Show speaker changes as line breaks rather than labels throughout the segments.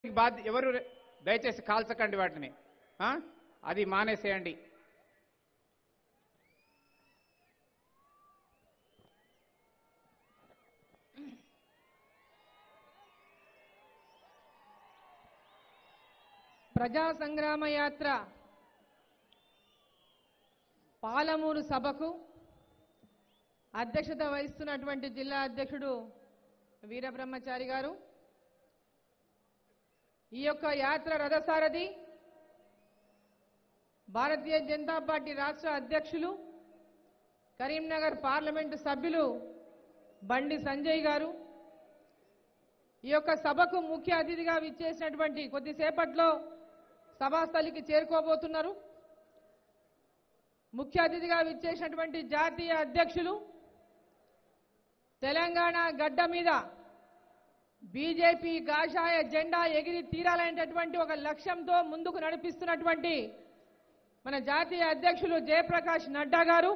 బాధ్య ఎవరు దయచేసి కాల్చకండి వాటిని ఆ? అది మానేసేయండి
ప్రజా సంగ్రామ యాత్ర పాలమూరు సభకు అధ్యక్షత వహిస్తున్నటువంటి జిల్లా అధ్యక్షుడు వీరబ్రహ్మచారి గారు ఈ యొక్క యాత్ర రథసారథి భారతీయ జనతా పార్టీ రాష్ట్ర అధ్యక్షులు కరీంనగర్ పార్లమెంటు సభ్యులు బండి సంజయ్ గారు ఈ యొక్క సభకు ముఖ్య అతిథిగా విచ్చేసినటువంటి కొద్దిసేపట్లో సభాస్థలికి చేరుకోబోతున్నారు ముఖ్య అతిథిగా విచ్చేసినటువంటి జాతీయ అధ్యక్షులు తెలంగాణ గడ్డ మీద బీజేపీ కాషాయ జెండా ఎగిరి తీరాలనేటటువంటి ఒక లక్ష్యంతో ముందుకు నడిపిస్తున్నటువంటి మన జాతీయ అధ్యక్షులు జయప్రకాష్ నడ్డా గారు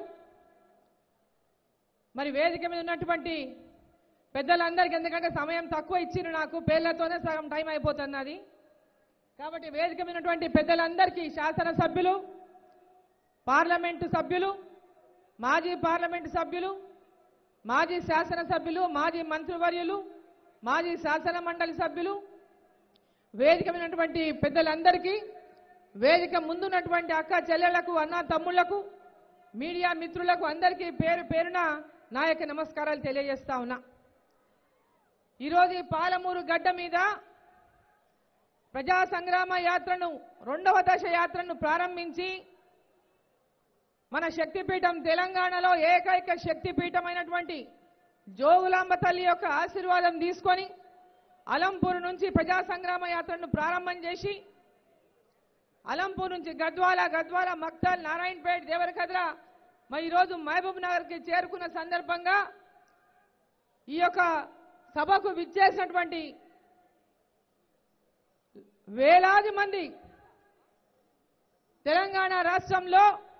మరి వేదిక మీద ఉన్నటువంటి పెద్దలందరికీ ఎందుకంటే సమయం తక్కువ ఇచ్చిరు నాకు పేర్లతోనే సగం టైం అయిపోతున్నది కాబట్టి వేదిక మీద ఉన్నటువంటి పెద్దలందరికీ శాసనసభ్యులు పార్లమెంటు సభ్యులు మాజీ పార్లమెంటు సభ్యులు మాజీ శాసనసభ్యులు మాజీ మంత్రివర్యులు మాజీ శాసన మండలి సభ్యులు వేదిక మీద ఉన్నటువంటి పెద్దలందరికీ వేదిక ముందున్నటువంటి అక్క చెల్లెళ్లకు అన్న తమ్ముళ్లకు మీడియా మిత్రులకు అందరికీ పేరు పేరున నా యొక్క నమస్కారాలు తెలియజేస్తా ఉన్నా ఈరోజు ఈ పాలమూరు గడ్డ మీద ప్రజా సంగ్రామ యాత్రను రెండవ దశ యాత్రను ప్రారంభించి మన శక్తిపీఠం తెలంగాణలో ఏకైక శక్తిపీఠమైనటువంటి జోగులాంబ తల్లి యొక్క ఆశీర్వాదం తీసుకొని అలంపూర్ నుంచి ప్రజా సంగ్రామ యాత్రను ప్రారంభం చేసి అలంపూర్ నుంచి గద్వాల గద్వాల మక్తల్ నారాయణపేట దేవరకద్ర మరి ఈరోజు మహబూబ్ నగర్కి చేరుకున్న సందర్భంగా ఈ యొక్క సభకు విచ్చేసినటువంటి వేలాది మంది తెలంగాణ రాష్ట్రంలో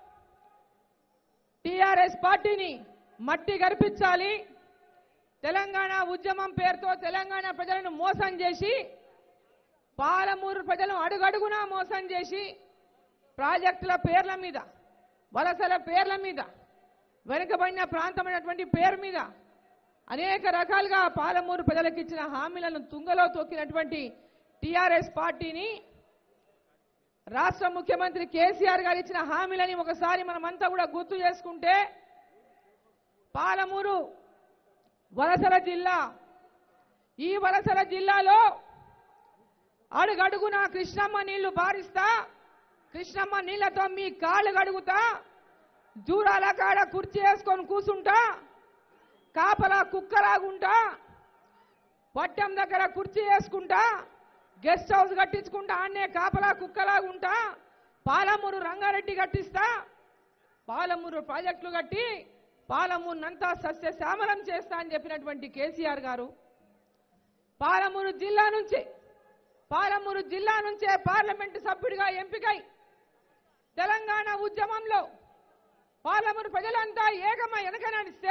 టిఆర్ఎస్ పార్టీని మట్టి గర్పించాలి తెలంగాణ ఉద్యమం పేరుతో తెలంగాణ ప్రజలను మోసం చేసి పాలమూరు ప్రజలను అడుగడుగునా మోసం చేసి ప్రాజెక్టుల పేర్ల మీద వలసల పేర్ల మీద వెనుకబడిన ప్రాంతమైనటువంటి పేరు మీద అనేక రకాలుగా పాలమూరు ప్రజలకు ఇచ్చిన హామీలను తుంగలో తొక్కినటువంటి టిఆర్ఎస్ పార్టీని రాష్ట్ర ముఖ్యమంత్రి కేసీఆర్ గారు ఇచ్చిన హామీలని ఒకసారి మనమంతా కూడా గుర్తు చేసుకుంటే పాలమూరు వలసల జిల్లా ఈ వలసల జిల్లాలో అడుగడుగునా కృష్ణమ్మ నీళ్లు బారిస్తా కృష్ణమ్మ నీళ్లతో మీ కాళ్ళు గడుగుతా జూరాల కాడ కుర్చీ వేసుకొని కూసుంటా కాపలా కుక్కలాగుంటా పట్టం దగ్గర కుర్చీ వేసుకుంటా గెస్ట్ హౌస్ కట్టించుకుంటా ఆడనే కాపలా కుక్కలాగుంటా పాలమూరు రంగారెడ్డి కట్టిస్తా పాలమూరు ప్రాజెక్టులు కట్టి పాలమూరునంతా సస్యశ్యామలం చేస్తా అని చెప్పినటువంటి కేసీఆర్ గారు పాలమూరు జిల్లా నుంచి పాలమూరు జిల్లా నుంచే పార్లమెంటు సభ్యుడిగా ఎంపికై తెలంగాణ ఉద్యమంలో పాలమూరు ప్రజలంతా ఏకమై వెనక నడిస్తే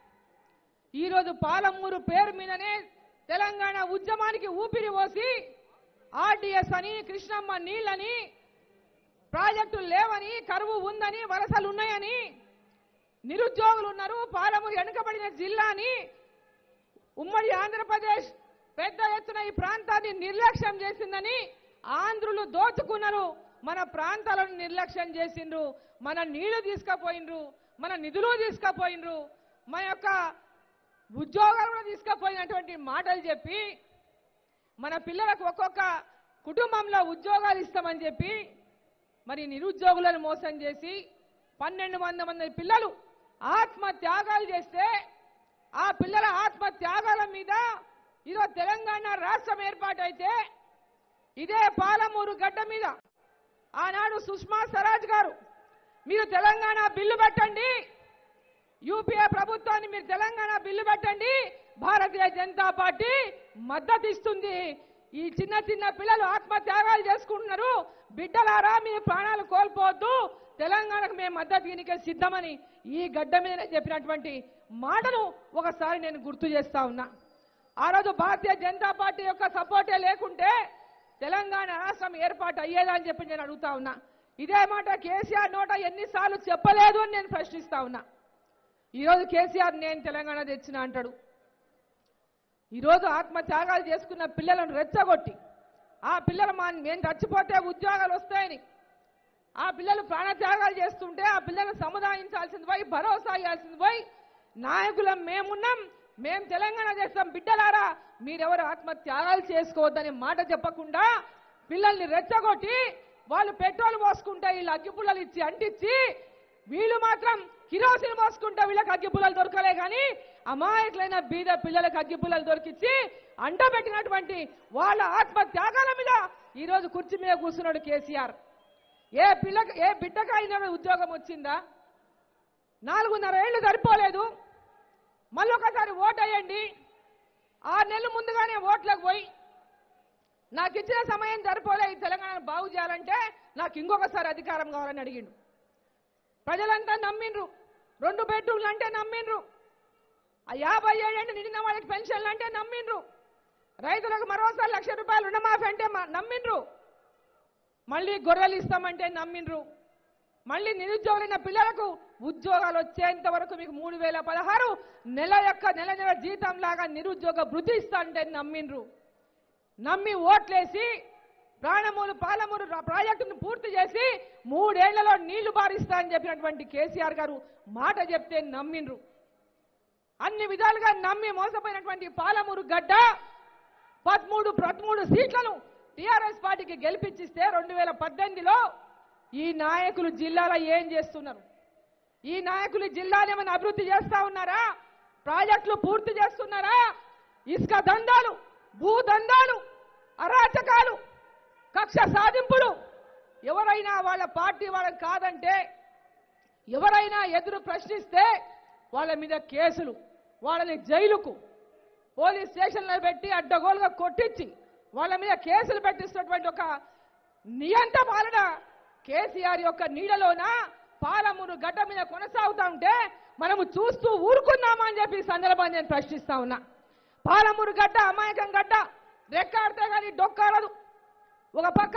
ఈరోజు పాలమూరు పేరు మీదనే తెలంగాణ ఉద్యమానికి ఊపిరి పోసి ఆర్డీఎస్ అని కృష్ణమ్మ నీళ్ళని ప్రాజెక్టులు లేవని కరువు ఉందని వలసలు ఉన్నాయని నిరుద్యోగులు ఉన్నారు పాలమూరు వెనుకబడిన జిల్లా అని ఉమ్మడి ఆంధ్రప్రదేశ్ పెద్ద ఎత్తున ఈ ప్రాంతాన్ని నిర్లక్ష్యం చేసిందని ఆంధ్రులు దోచుకున్నారు మన ప్రాంతాలను నిర్లక్ష్యం చేసిండ్రు మన నీళ్లు తీసుకుపోయిండ్రు మన నిధులు తీసుకుపోయిండ్రు మన యొక్క ఉద్యోగాలు కూడా తీసుకుపోయినటువంటి మాటలు చెప్పి మన పిల్లలకు ఒక్కొక్క కుటుంబంలో ఉద్యోగాలు ఇస్తామని చెప్పి మరి నిరుద్యోగులను మోసం చేసి పన్నెండు వంద మంది పిల్లలు ఆత్మ త్యాగాలు చేస్తే ఆ పిల్లల ఆత్మ త్యాగాల మీద ఈరోజు తెలంగాణ రాష్ట్రం ఏర్పాటైతే ఇదే పాలమూరు గడ్డ మీద ఆనాడు సుష్మా స్వరాజ్ గారు మీరు తెలంగాణ బిల్లు పెట్టండి యూపీఏ ప్రభుత్వాన్ని మీరు తెలంగాణ బిల్లు పెట్టండి భారతీయ జనతా పార్టీ మద్దతు ఇస్తుంది ఈ చిన్న చిన్న పిల్లలు ఆత్మత్యాగాలు చేసుకుంటున్నారు బిడ్డలారా మీ ప్రాణాలు కోల్పోవద్దు తెలంగాణకు మేము మద్దతు ఇనికే సిద్ధమని ఈ గడ్డ మీద చెప్పినటువంటి మాటను ఒకసారి నేను గుర్తు చేస్తా ఉన్నా ఆ రోజు భారతీయ జనతా పార్టీ యొక్క సపోర్టే లేకుంటే తెలంగాణ రాష్ట్రం ఏర్పాటు అయ్యేదా అని చెప్పి నేను అడుగుతా ఉన్నా ఇదే మాట కేసీఆర్ నోట ఎన్నిసార్లు చెప్పలేదు అని నేను ప్రశ్నిస్తా ఉన్నా ఈరోజు కేసీఆర్ నేను తెలంగాణ తెచ్చిన అంటాడు ఈరోజు ఆత్మత్యాగాలు చేసుకున్న పిల్లలను రెచ్చగొట్టి ఆ పిల్లలు మా మేము చచ్చిపోతే ఉద్యోగాలు వస్తాయని ఆ పిల్లలు ప్రాణత్యాగాలు చేస్తుంటే ఆ పిల్లలను సముదాయించాల్సింది పోయి భరోసా ఇవ్వాల్సింది పోయి నాయకులం మేమున్నాం మేం తెలంగాణ చేస్తాం బిడ్డలారా మీరెవరు ఆత్మత్యాగాలు చేసుకోవద్దనే మాట చెప్పకుండా పిల్లల్ని రెచ్చగొట్టి వాళ్ళు పెట్రోల్ పోసుకుంటే వీళ్ళు అగ్గిపుల్లలు ఇచ్చి అంటించి వీళ్ళు మాత్రం కిరోసిన్ పోసుకుంటే వీళ్ళకి అగ్గిపుల్లలు దొరకలే కానీ అమాయకులైన బీద పిల్లలకు అగ్గిపుల్లలు దొరికిచ్చి అంటబెట్టినటువంటి వాళ్ళ ఆత్మత్యాగాల మీద ఈరోజు కుర్చీ మీద కూర్చున్నాడు కేసీఆర్ ఏ పిల్లకి ఏ బిడ్డకైనా ఉద్యోగం వచ్చిందా నాలుగున్నర ఏళ్ళు సరిపోలేదు మళ్ళీ ఒకసారి ఓటు వేయండి ఆరు నెలలు ముందుగానే ఓట్లకు పోయి నాకు ఇచ్చిన సమయం సరిపోలే ఈ తెలంగాణను బాగు చేయాలంటే నాకు ఇంకొకసారి అధికారం కావాలని అడిగిండు ప్రజలంతా నమ్మిండ్రు రెండు బెడ్రూమ్లు అంటే నమ్మిండ్రు ఆ యాభై ఏళ్ళంటే నిండిన వాళ్ళకి పెన్షన్లు అంటే నమ్మిండ్రు రైతులకు మరోసారి లక్ష రూపాయలు రుణమాఫీ అంటే మ- నమ్మిండ్రు మళ్ళీ గొర్రెలు ఇస్తామంటే నమ్మిండ్రు మళ్ళీ నిరుద్యోగులైన పిల్లలకు ఉద్యోగాలు వచ్చేంత వరకు మీకు మూడు వేల పదహారు నెల యొక్క నెల నెల జీతం లాగా నిరుద్యోగ భృతి ఇస్తా అంటే నమ్మిండ్రు నమ్మి ఓట్లేసి ప్రాణమూలు పాలమూరు రా- ప్రాజెక్టును పూర్తి చేసి మూడేళ్లలో నీళ్లు బారిస్తా అని చెప్పినటువంటి కేసీఆర్ గారు మాట చెప్తే నమ్మిండ్రు అన్ని విధాలుగా నమ్మి మోసపోయినటువంటి పాలమూరు గడ్డ పదమూడు పదమూడు సీట్లను టీఆర్ఎస్ పార్టీకి గెలిపించిస్తే రెండు వేల పద్దెనిమిదిలో ఈ నాయకులు జిల్లాలో ఏం చేస్తున్నారు ఈ నాయకులు జిల్లాని ఏమైనా అభివృద్ధి చేస్తా ఉన్నారా ప్రాజెక్టులు పూర్తి చేస్తున్నారా ఇసుక దందాలు భూ దందాలు అరాచకాలు కక్ష సాధింపులు ఎవరైనా వాళ్ళ పార్టీ వాళ్ళని కాదంటే ఎవరైనా ఎదురు ప్రశ్నిస్తే వాళ్ళ మీద కేసులు వాళ్ళని జైలుకు పోలీస్ స్టేషన్లో పెట్టి అడ్డగోలుగా కొట్టించి వాళ్ళ మీద కేసులు పెట్టిస్తున్నటువంటి ఒక నియంత పాలన కేసీఆర్ యొక్క నీడలోన పాలమూరు గడ్డ మీద కొనసాగుతా ఉంటే మనము చూస్తూ ఊరుకున్నామా అని చెప్పి ఈ సందర్భాన్ని నేను ప్రశ్నిస్తా ఉన్నా పాలమూరు గడ్డ అమాయకం గడ్డ రెక్కాడితే కానీ డొక్కాడదు ఒక పక్క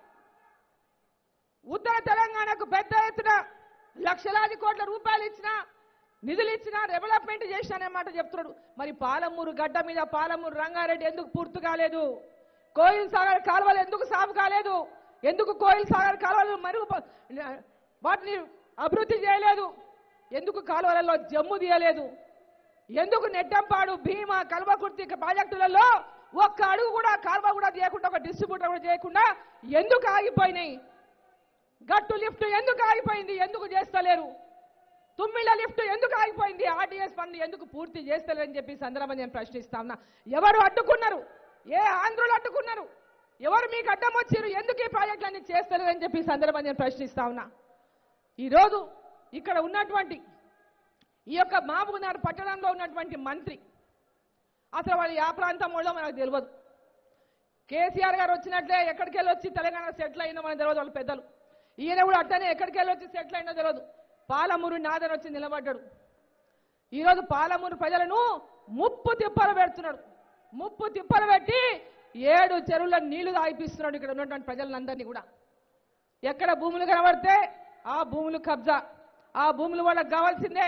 ఉత్తర తెలంగాణకు పెద్ద ఎత్తున లక్షలాది కోట్ల రూపాయలు ఇచ్చిన నిధులు ఇచ్చిన డెవలప్మెంట్ చేసిన మాట చెప్తున్నాడు మరి పాలమూరు గడ్డ మీద పాలమూరు రంగారెడ్డి ఎందుకు పూర్తి కాలేదు కోయిల్ సాగర్ కాలువలు ఎందుకు సాగు కాలేదు ఎందుకు కోయిల్ సాగర్ కాలువలు మరుగు వాటిని అభివృద్ధి చేయలేదు ఎందుకు కాలువలలో జమ్ము తీయలేదు ఎందుకు నెట్టంపాడు భీమా కల్వకుర్తి ప్రాజెక్టులలో ఒక్క అడుగు కూడా కాలువ కూడా చేయకుండా ఒక డిస్ట్రిబ్యూటర్ కూడా చేయకుండా ఎందుకు ఆగిపోయినాయి గట్టు లిఫ్ట్ ఎందుకు ఆగిపోయింది ఎందుకు చేస్తలేరు తుమ్మిళ్ళ లిఫ్ట్ ఎందుకు ఆగిపోయింది ఆర్టీఎస్ పనులు ఎందుకు పూర్తి చేస్తలేరని చెప్పి ఈ సందర్భంగా నేను ప్రశ్నిస్తా ఉన్నా ఎవరు అడ్డుకున్నారు ఏ ఆంధ్రులు అడ్డుకున్నారు ఎవరు మీకు అడ్డం వచ్చారు ఎందుకు ఈ ప్రాజెక్టులన్నీ చేస్తలేరని చెప్పి ఈ సందర్భంగా నేను ప్రశ్నిస్తా ఉన్నా ఈరోజు ఇక్కడ ఉన్నటువంటి ఈ యొక్క మహబూబ్నగర్ పట్టణంలో ఉన్నటువంటి మంత్రి అసలు వాళ్ళు ఆ ప్రాంతం వాళ్ళో మనకు తెలియదు కేసీఆర్ గారు వచ్చినట్లే ఎక్కడికి వెళ్ళి వచ్చి తెలంగాణ సెటిల్ అయిందో మనకు తెలియదు వాళ్ళ పెద్దలు ఈయన కూడా అట్టనే ఎక్కడికి వెళ్ళి వచ్చి సెటిల్ అయినో తెలియదు పాలమూరు నాదన్ వచ్చి నిలబడ్డాడు ఈరోజు పాలమూరు ప్రజలను ముప్పు తిప్పలు పెడుతున్నాడు ముప్పు తిప్పలు పెట్టి ఏడు చెరువుల నీళ్లు తాగిపిస్తున్నాడు ఇక్కడ ఉన్నటువంటి ప్రజలందరినీ కూడా ఎక్కడ భూములు కనబడితే ఆ భూములు కబ్జా ఆ భూములు వాళ్ళకి కావాల్సిందే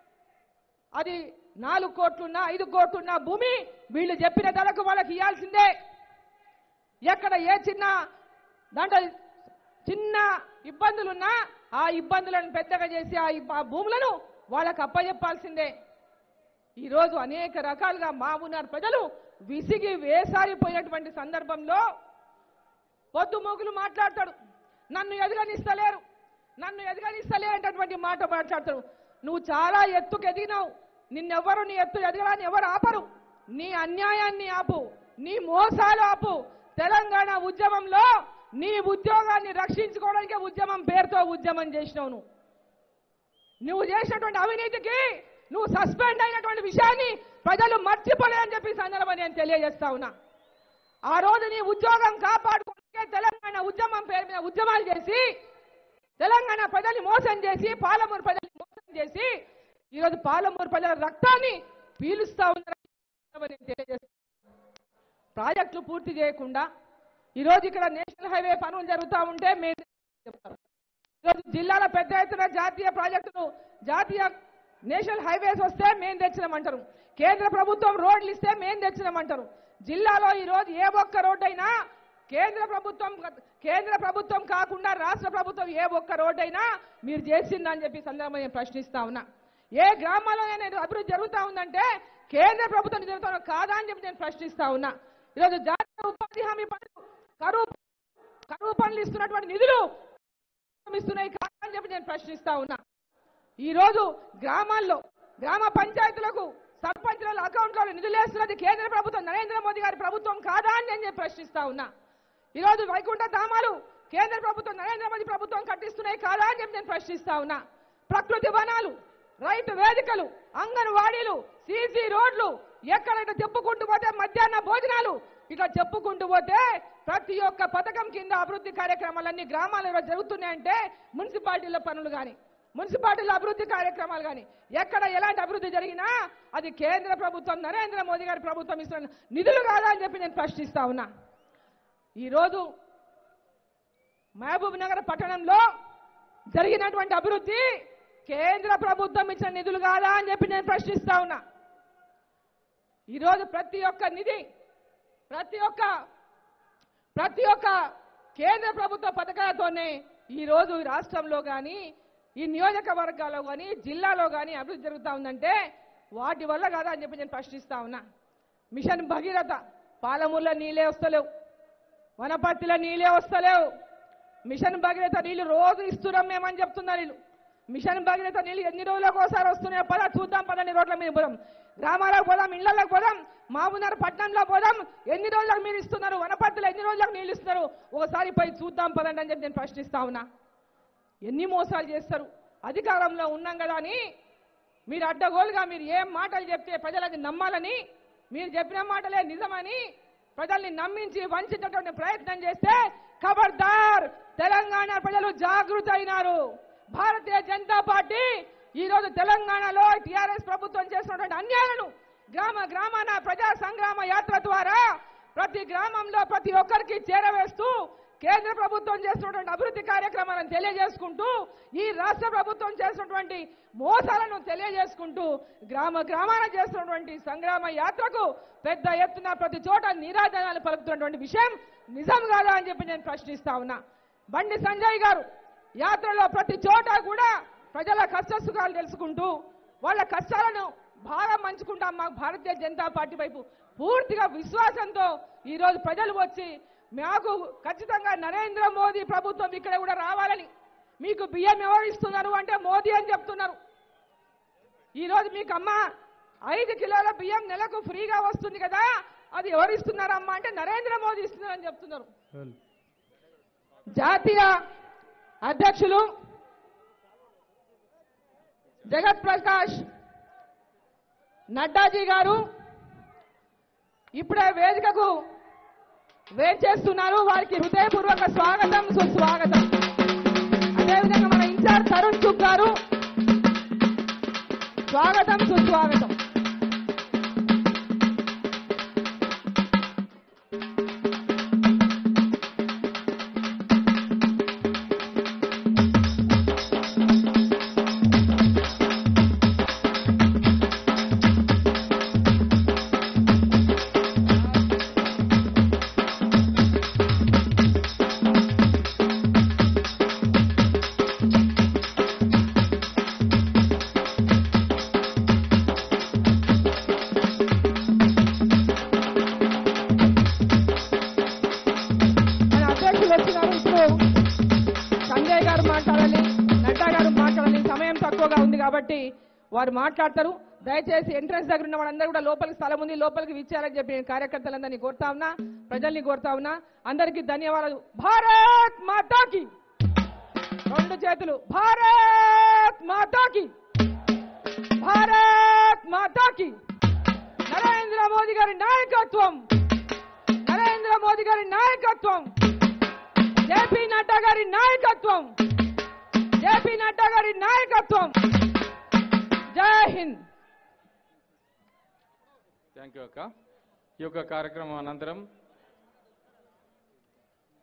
అది నాలుగు కోట్లున్నా ఐదు కోట్లున్నా భూమి వీళ్ళు చెప్పిన ధరకు వాళ్ళకి ఇవ్వాల్సిందే ఎక్కడ ఏ చిన్న దాంట్లో చిన్న ఇబ్బందులున్నా ఆ ఇబ్బందులను పెద్దగా చేసి ఆ ఇబ్బ- ఆ భూములను వాళ్ళకు అప్పచెప్పాల్సిందే ఈరోజు అనేక రకాలుగా మామూనార్ ప్రజలు విసిగి వేసారిపోయినటువంటి సందర్భంలో పొద్దు మొగులు మాట్లాడతాడు నన్ను ఎదగనిస్తలేరు నన్ను ఎదగనిస్తలేనటువంటి మాట మాట్లాడతాడు నువ్వు చాలా ఎత్తుకు ఎదిగినావు నిన్నెవ్వరు నీ ఎత్తు ఎదగడాన్ని ఎవరు ఆపరు నీ అన్యాయాన్ని ఆపు నీ మోసాలు ఆపు తెలంగాణ ఉద్యమంలో నీ ఉద్యోగాన్ని రక్షించుకోవడానికి ఉద్యమం పేరుతో ఉద్యమం చేసినావు నువ్వు నువ్వు చేసినటువంటి అవినీతికి నువ్వు సస్పెండ్ అయినటువంటి విషయాన్ని ప్రజలు మర్చిపోలేదని చెప్పి ఈ సందర్భంగా నేను తెలియజేస్తా ఉన్నా ఆ రోజు నీ ఉద్యోగం కాపాడుకుంటే తెలంగాణ ఉద్యమం పేరు మీద ఉద్యమాలు చేసి తెలంగాణ ప్రజల్ని మోసం చేసి పాలమూరు ప్రజల్ని మోసం చేసి ఈరోజు పాలమూరు ప్రజల రక్తాన్ని పీలుస్తా ఉన్నారని నేను తెలియజేస్తా ప్రాజెక్టులు పూర్తి చేయకుండా ఈరోజు ఇక్కడ నేషనల్ హైవే పనులు జరుగుతూ ఉంటే మేము చెప్తాం ఈరోజు జిల్లాల పెద్ద ఎత్తున జాతీయ ప్రాజెక్టులు జాతీయ నేషనల్ హైవేస్ వస్తే మేము తెచ్చినామంటారు కేంద్ర ప్రభుత్వం రోడ్లు ఇస్తే మేము తెచ్చినామంటారు జిల్లాలో ఈరోజు ఏ ఒక్క రోడ్డు అయినా కేంద్ర ప్రభుత్వం కేంద్ర ప్రభుత్వం కాకుండా రాష్ట్ర ప్రభుత్వం ఏ ఒక్క రోడ్డు అయినా మీరు చేసిందని చెప్పి సందర్భంగా నేను ప్రశ్నిస్తా ఉన్నా ఏ గ్రామాల్లో నేను అభివృద్ధి జరుగుతా ఉందంటే కేంద్ర ప్రభుత్వం జరుగుతా కాదా అని చెప్పి నేను ప్రశ్నిస్తా ఉన్నా ఈరోజు జాతీయ ఉపాధి హామీ పనులు కరువు కరువు పనులు ఇస్తున్నటువంటి నిధులు ఇస్తున్నాయి కాదా అని చెప్పి నేను ప్రశ్నిస్తా ఉన్నా ఈ రోజు గ్రామాల్లో గ్రామ పంచాయతీలకు సర్పంచుల అకౌంట్లో నిధులు వేస్తున్నది కేంద్ర ప్రభుత్వం నరేంద్ర మోదీ గారి ప్రభుత్వం కాదా అని నేను చెప్పి ప్రశ్నిస్తా ఉన్నా ఈ రోజు వైకుంఠ ధామాలు కేంద్ర ప్రభుత్వం నరేంద్ర మోదీ ప్రభుత్వం కట్టిస్తున్నాయి కాదా అని చెప్పి నేను ప్రశ్నిస్తా ఉన్నా ప్రకృతి వనాలు రైతు వేదికలు అంగన్వాడీలు సీసీ రోడ్లు ఎక్కడైతే చెప్పుకుంటూ పోతే మధ్యాహ్న భోజనాలు ఇట్లా చెప్పుకుంటూ పోతే ప్రతి ఒక్క పథకం కింద అభివృద్ధి కార్యక్రమాలన్నీ గ్రామాలలో జరుగుతున్నాయంటే మున్సిపాలిటీల పనులు కానీ మున్సిపాలిటీల అభివృద్ధి కార్యక్రమాలు కానీ ఎక్కడ ఎలాంటి అభివృద్ధి జరిగినా అది కేంద్ర ప్రభుత్వం నరేంద్ర మోదీ గారి ప్రభుత్వం ఇస్తున్న నిధులు కాదా అని చెప్పి నేను ప్రశ్నిస్తా ఉన్నా ఈరోజు మహబూబ్ నగర్ పట్టణంలో జరిగినటువంటి అభివృద్ధి కేంద్ర ప్రభుత్వం ఇచ్చిన నిధులు కాదా అని చెప్పి నేను ప్రశ్నిస్తా ఉన్నా ఈరోజు ప్రతి ఒక్క నిధి ప్రతి ఒక్క ప్రతి ఒక్క కేంద్ర ప్రభుత్వ పథకాలతోనే ఈ రోజు ఈ రాష్ట్రంలో కానీ ఈ నియోజకవర్గాల్లో కానీ జిల్లాలో కానీ అభివృద్ధి జరుగుతూ ఉందంటే వాటి వల్ల కాదా అని చెప్పి నేను ప్రశ్నిస్తా ఉన్నా మిషన్ భగీరథ పాలమూరులో నీళ్ళే వస్తలేవు వనపర్తిలో నీళ్ళే వస్తలేవు మిషన్ భగీరథ నీళ్లు రోజు ఇస్తున్నాం మేమని చెప్తున్నారు వీళ్ళు మిషన్ భగీరథ నీళ్లు ఎన్ని రోజులకు ఒకసారి వస్తున్నాయో పద చూద్దాం పదండి రోడ్ల మీద పోదాం గ్రామాలకు పోదాం ఇళ్లకు పోదాం మామూనారు పట్టణంలో పోదాం ఎన్ని రోజులకు మీరు ఇస్తున్నారు వనపర్తిలో ఎన్ని రోజులకు నీళ్ళు ఇస్తున్నారు ఒకసారి పోయి చూద్దాం పదండి అని చెప్పి నేను ప్రశ్నిస్తా ఉన్నా ఎన్ని మోసాలు చేస్తారు అధికారంలో ఉన్నాం కదా అని మీరు అడ్డగోలుగా మీరు ఏం మాటలు చెప్తే ప్రజలు అది నమ్మాలని మీరు చెప్పిన మాటలే నిజమని ప్రజల్ని నమ్మించి వంచేటటువంటి ప్రయత్నం చేస్తే ఖబర్దార్ తెలంగాణ ప్రజలు జాగృత అయినారు భారతీయ జనతా పార్టీ ఈ రోజు తెలంగాణలో టిఆర్ఎస్ ప్రభుత్వం చేస్తున్నటువంటి అన్యాయాలను గ్రామ గ్రామాన ప్రజా సంగ్రామ యాత్ర ద్వారా ప్రతి గ్రామంలో ప్రతి ఒక్కరికి చేరవేస్తూ కేంద్ర ప్రభుత్వం చేస్తున్నటువంటి అభివృద్ధి కార్యక్రమాలను తెలియజేసుకుంటూ ఈ రాష్ట్ర ప్రభుత్వం చేస్తున్నటువంటి మోసాలను తెలియజేసుకుంటూ గ్రామ గ్రామాన చేస్తున్నటువంటి సంగ్రామ యాత్రకు పెద్ద ఎత్తున ప్రతి చోట నీరాజనాలు పలుకుతున్నటువంటి విషయం నిజం కాదా అని చెప్పి నేను ప్రశ్నిస్తా ఉన్నా బండి సంజయ్ గారు యాత్రలో ప్రతి చోట కూడా ప్రజల కష్ట సుఖాలు తెలుసుకుంటూ వాళ్ళ కష్టాలను బాగా మంచుకుంటాం మాకు భారతీయ జనతా పార్టీ వైపు పూర్తిగా విశ్వాసంతో ఈ రోజు ప్రజలు వచ్చి మాకు ఖచ్చితంగా నరేంద్ర మోదీ ప్రభుత్వం ఇక్కడ కూడా రావాలని మీకు బియ్యం ఎవరు ఇస్తున్నారు అంటే మోదీ అని చెప్తున్నారు ఈ రోజు మీకు అమ్మ ఐదు కిలోల బియ్యం నెలకు ఫ్రీగా వస్తుంది కదా అది ఎవరు ఇస్తున్నారమ్మా అంటే నరేంద్ర మోదీ ఇస్తున్నారని చెప్తున్నారు జాతీయ అధ్యక్షులు జగత్ ప్రకాష్ నడ్డాజీ గారు ఇప్పుడే వేదికకు వేట్ చేస్తున్నారు వారికి హృదయపూర్వక స్వాగతం సుస్వాగతం అదేవిధంగా మన ఇన్ఛార్జ్ తరుణ్ చుక్ గారు స్వాగతం సుస్వాగతం మన అధ్యక్షులు వచ్చినారు ఇప్పుడు సంజయ్ గారు మాట్లాడాలి నడ్డా గారు మాట్లాడాలి సమయం తక్కువగా ఉంది కాబట్టి వారు మాట్లాడతారు దయచేసి ఎంట్రన్స్ దగ్గర ఉన్న వాళ్ళందరూ కూడా లోపలికి స్థలం ఉంది లోపలికి విచ్చారని చెప్పి నేను కార్యకర్తలందరినీ కోరుతా ఉన్నా ప్రజల్ని కోరుతా ఉన్నా అందరికీ ధన్యవాదాలు భారత్ మాతాకి రెండు చేతులు భారత్ మాతాకి భారత్ మాతాకి నరేంద్ర మోదీ గారి నాయకత్వం నరేంద్ర మోదీ గారి నాయకత్వం జేపీ నడ్డా గారి నాయకత్వం జేపీ నడ్డా గారి నాయకత్వం జై హింద్
థ్యాంక్ యూ అక్క ఈ యొక్క కార్యక్రమం అనంతరం